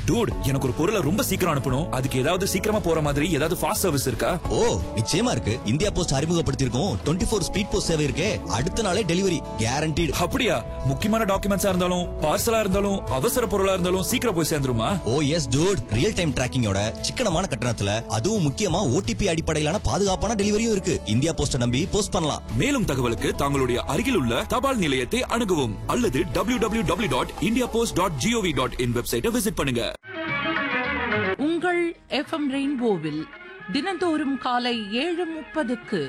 Dude எனக்கு ஒரு பொருளை ரொம்ப சீக்கிரம் அனுப்பணும் அதுக்கு ஏதாவது சீக்கிரமா போற மாதிரி ஏதாவது ஃபாஸ்ட் சர்வீஸ் இருக்கா ஓ நிச்சயமா இருக்கு இந்தியா போஸ்ட் அறிமுகப்படுத்தியிருக்கோம் டுவெண்ட்டி ஃபோர் ஸ்பீட் போஸ்ட் சேவை இருக்கே அடுத்த நாளே டெலிவரி கேரண்டீடு அப்படியா முக்கியமான டாக்குமெண்ட்ஸா இருந்தாலும் பார்சலா இருந்தாலும் அவசர பொருளா இருந்தாலும் சீக்கிரம் போய் சேர்ந்துருமா oh yes dude real time டிராக்கிங்கோட சிக்கனமான கட்டணத்துல அதுவும் முக்கியமா ஓடிபி அடிப்படையிலான பாதுகாப்பான டெலிவரியும் இருக்கு இந்தியா போஸ்ட நம்பி போஸ்ட் பண்ணலாம் மேலும் தகவலுக்கு தங்களுடைய அருகில் உள்ள தபால் நிலையத்தை அணுகவும் அல்லது W W W dot India post dot GOV dot in வெப்சைட்டை விசிட் பண்ணுங்க உங்கள் எஃப்எம் ரெயின்போவில் தினந்தோறும் காலை ஏழு முப்பதுக்கு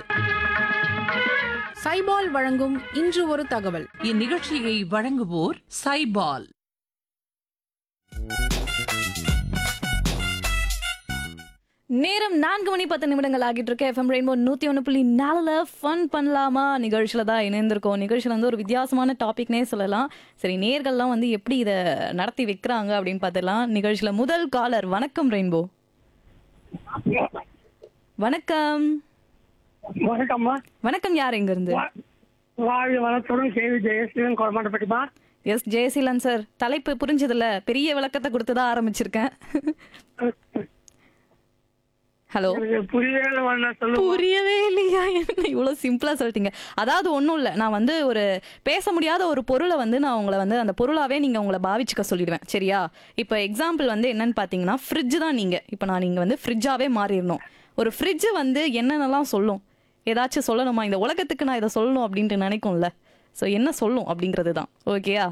சைபால் வழங்கும் இன்று ஒரு தகவல் இந்நிகழ்ச்சியை வழங்குவோர் சைபால் நேரம் நான்கு மணி பத்து நிமிடங்கள் ஆகிட்டு இருக்கு எஃப்எம் ரெயின்போ நூத்தி ஒன்று புள்ளி நாலுல ஃபன் பண்ணலாமா நிகழ்ச்சியில தான் இணைந்திருக்கோம் நிகழ்ச்சியில வந்து ஒரு வித்தியாசமான டாபிக்னே சொல்லலாம் சரி நேர்கள்லாம் வந்து எப்படி இதை நடத்தி வைக்கிறாங்க அப்படின்னு பார்த்துலாம் நிகழ்ச்சியில முதல் காலர் வணக்கம் ரெயின்போ வணக்கம் வணக்கம்மா வணக்கம் யார் எங்க இருந்து வா- வாழ்க வளத்துடன் கேவி ஜெயஸ்ரீலன் குளமாட்டப்பட்டிமா எஸ் ஜெயசீலன் சார் தலைப்பு புரிஞ்சதுல பெரிய விளக்கத்தை கொடுத்து தான் ஆரம்பிச்சிருக்கேன் ஹலோ எனக்கு புரியவே வேணா சொல்லுங்க புரியவே இல்லையா என்ன இவ்வளோ சிம்பிளாக சொல்லிட்டீங்க அதாவது ஒன்றும் இல்லை நான் வந்து ஒரு பேச முடியாத ஒரு பொருளை வந்து நான் உங்களை வந்து அந்த பொருளாவே நீங்கள் உங்களை பாவிச்சுக்க சொல்லிடுவேன் சரியா இப்போ எக்ஸாம்பிள் வந்து என்னன்னு பார்த்தீங்கன்னா ஃப்ரிட்ஜ் தான் நீங்கள் இப்போ நான் நீங்கள் வந்து ஃப்ரிட்ஜாவே மாறிடணும் ஒரு ஃப்ரிட்ஜ் வந்து என்னென்னலாம் சொல்லும் ஏதாச்சும் சொல்லணுமா இந்த உலகத்துக்கு நான் இதை சொல்லணும் அப்படின்ட்டு நினைக்கும்ல ஸோ என்ன சொல்லும் அப்படிங்கிறது தான் ஓகேயா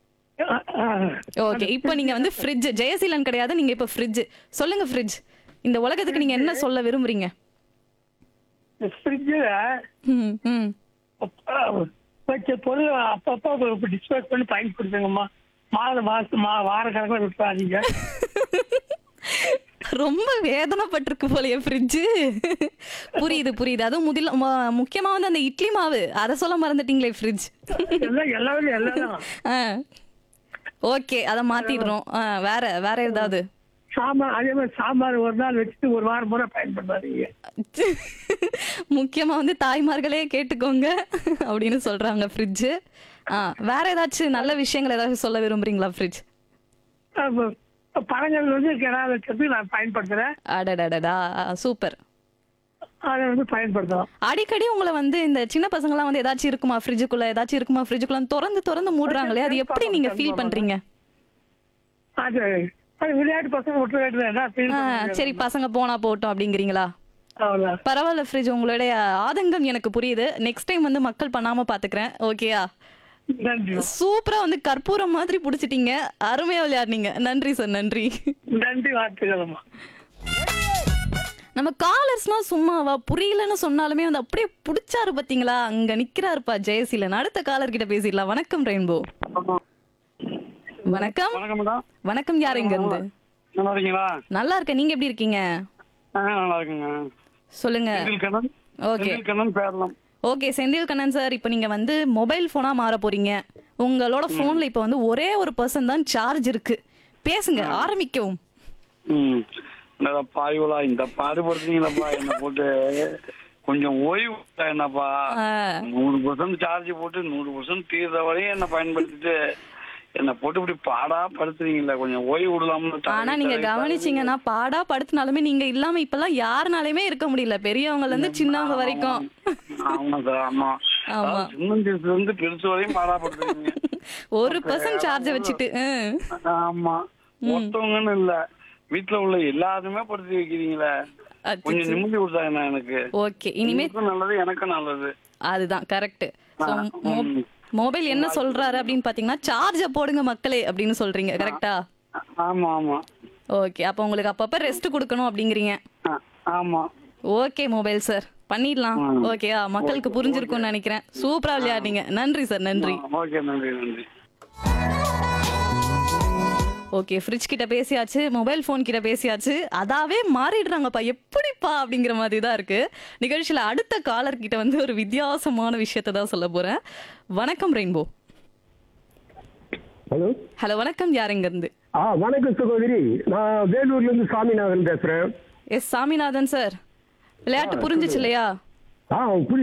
ஓகே இப்போ நீங்க வந்து ஃப்ரிட்ஜ் ஜெயசீலன் கிடையாது நீங்க இப்போ ஃப்ரிட்ஜ் சொல்லுங்க ஃப்ரிட்ஜ் இந்த உலகத்துக்கு நீங்க என்ன சொல்ல விரும்புறீங்க ஃப்ரிட்ஜில் ம் ம் வச்ச பொருள் அப்பப்போ டிஸ்போஸ் பண்ணி பயன்படுத்துங்கம்மா மாத மாசம் மா வார கணக்கில் விட்டுறாதீங்க ரொம்ப வேதனைப்பட்டிருக்கு போலயே ஃப்ரிட்ஜ் புரியுது புரியுது அதுவும் முதில ம- முக்கியமா வந்து அந்த இட்லி மாவு அதை சொல்ல மறந்துட்டீங்களே ஃப்ரிட்ஜ் எல்லாம் எல்லாமே எல்லாம் ஓகே அதை மாத்திடுறோம் ஆ, வேற வேற ஏதாவது சாம்பார் அதே மாதிரி சாம்பார் ஒரு நாள் வச்சுட்டு ஒரு வாரம் முறை பயன்படுத்தாதீங்க முக்கியமா வந்து தாய்மார்களே கேட்டுக்கோங்க அப்படின்னு சொல்றாங்க ஃப்ரிட்ஜ் ஆ வேற ஏதாச்சும் நல்ல விஷயங்கள் ஏதாச்சும் சொல்ல விரும்புறீங்களா ஃப்ரிட்ஜ் அப்ப பழங்கள் வந்து கிணா வச்சதுக்கு நான் பயன்படுத்துறேன் அடடடடா சூப்பர் அதை வந்து பயன்படுத்தலாம் அடிக்கடி உங்களை வந்து இந்த சின்ன பசங்கலாம் வந்து ஏதாச்சும் இருக்குமா ஃப்ரிட்ஜுக்குள்ள ஏதாச்சும் இருக்குமா ஃப்ரிட்ஜுக்குள்ள திறந்து திறந்து மூடுறாங்களே அது எப்படி நீங்க ஃபீல் பண்றீங்க அது அது விளையாட்டு பசங்க விட்டு விளையாட்டு தான் என்ன feel ஆ, பண்ண முடியாது. சரி பசங்க போனா போகட்டும் அப்படிங்கிறீங்களா அவ்வளவுதான். பரவாயில்ல ஃப்ரிட்ஜ் உங்களுடைய ஆதங்கம் எனக்கு புரியுது நெக்ஸ்ட் டைம் வந்து மக்கள் பண்ணாம பாத்துக்கிறேன் ஓகேயா நன்றி சூப்பரா வந்து கற்பூரம் மாதிரி புடிச்சிட்டீங்க அருமையா விளையாடுனீங்க நன்றி சார் நன்றி நன்றி வாழ்த்துக்கள்மா நம்ம காலர்ஸ்லாம் சும்மாவா புரியலன்னு சொன்னாலுமே வந்து அப்படியே புடிச்சாரு பாத்தீங்களா அங்க நிக்கிறாருப்பா ஜெயசீலன் அடுத்த காலர் கிட்ட பேசிடலாம் வணக்கம் ரெயின்போ வணக்கம் வணக்கம் மேடம் வணக்கம் யார் இங்க இருந்து நல்லா இருக்கீங்களா நல்லா இருக்கேன் நீங்க எப்படி இருக்கீங்க ஆ நல்லா இருக்குங்க சொல்லுங்க செந்தில் கண்ணன் ஓகே செந்தில் கண்ணன் பேரலாம் ஓகே செந்தில் கண்ணன் சார் இப்போ நீங்க வந்து மொபைல் போனா மாற போறீங்க உங்களோட போன்ல இப்போ வந்து ஒரே ஒரு பர்சன் தான் சார்ஜ் இருக்கு பேசுங்க ஆரம்பிக்கவும் ம் இந்த பாய்வலா இந்த பாடுபடுத்துறீங்களப்பா என்ன போட்டு கொஞ்சம் ஓய்வு விட்டா என்னப்பா ஆ. நூறு பர்சன்ட் சார்ஜ் போட்டு நூறு பர்சன்ட் தீர்ற வரையும் என்ன பயன்படுத்திட்டு என்ன போட்டு இப்படி பாடா படுத்துறீங்களா கொஞ்சம் ஓய்வு விடலாம்னு ஆனா நீங்க கவனிச்சீங்கன்னா பாடா படுத்தினாலுமே நீங்க இல்லாம இப்பெல்லாம் யாருனாலையுமே இருக்க முடியல பெரியவங்கல இருந்து சின்னவங்க வரைக்கும் ஆமா சார் ஆமா ஆமா. அதாவது சின்ன வயசுல இருந்து பெருசு வரையும் பாடா படுத்துறீங்க ஒரு பர்சன்ட் சார்ஜ் வச்சுட்டு ம். ஆமா ஒருத்தவங்கன்னு இல்ல வீட்டுல உள்ள எல்லாருமே படுத்தி வைக்கிறீங்களே கொஞ்சம் அச்சச்சோ. நிம்மதி கொடுத்தா என்ன எனக்கு ஓகே இனிமே உங்களுக்கும் நல்லது எனக்கும் நல்லது அதுதான் கரெக்ட் ஆ, ம். மொபைல் என்ன சொல்றாரு அப்படின்னு பாத்தீங்கன்னா சார்ஜ போடுங்க மக்களே அப்படின்னு சொல்றீங்க கரெக்டா ஆமா ஆமா ஓகே அப்போ உங்களுக்கு அப்பப்ப ரெஸ்ட் கொடுக்கணும் அப்படிங்கிறீங்க ஆ, ஆமா ஓகே மொபைல் சார் பண்ணிடலாம் ம். ஓகேயா மக்களுக்கு புரிஞ்சிருக்கும்னு நினைக்கிறேன் சூப்பரா விளையாடுனீங்க நன்றி சார் நன்றி ஓகே நன்றி நன்றி ஓகே ஃப்ரிட்ஜ் கிட்ட பேசியாச்சு மொபைல் ஃபோன் கிட்ட பேசியாச்சு அதாவே மாறிடுறாங்கப்பா எப்படிப்பா அப்படிங்கிற மாதிரி தான் இருக்கு நிகழ்ச்சியில அடுத்த காலர் கிட்ட வந்து ஒரு வித்தியாசமான விஷயத்தை தான் சொல்ல போறேன் வணக்கம் ரெயின்போ ஹலோ ஹலோ வணக்கம் யார் இங்க இருந்து ஆ வணக்கம் சகோதரி நான் வேலூர்ல இருந்து சாமிநாதன் பேசுறேன் எஸ் சாமிநாதன் சார் விளையாட்டு புரிஞ்சிச்சு இல்லையா ஆ புரி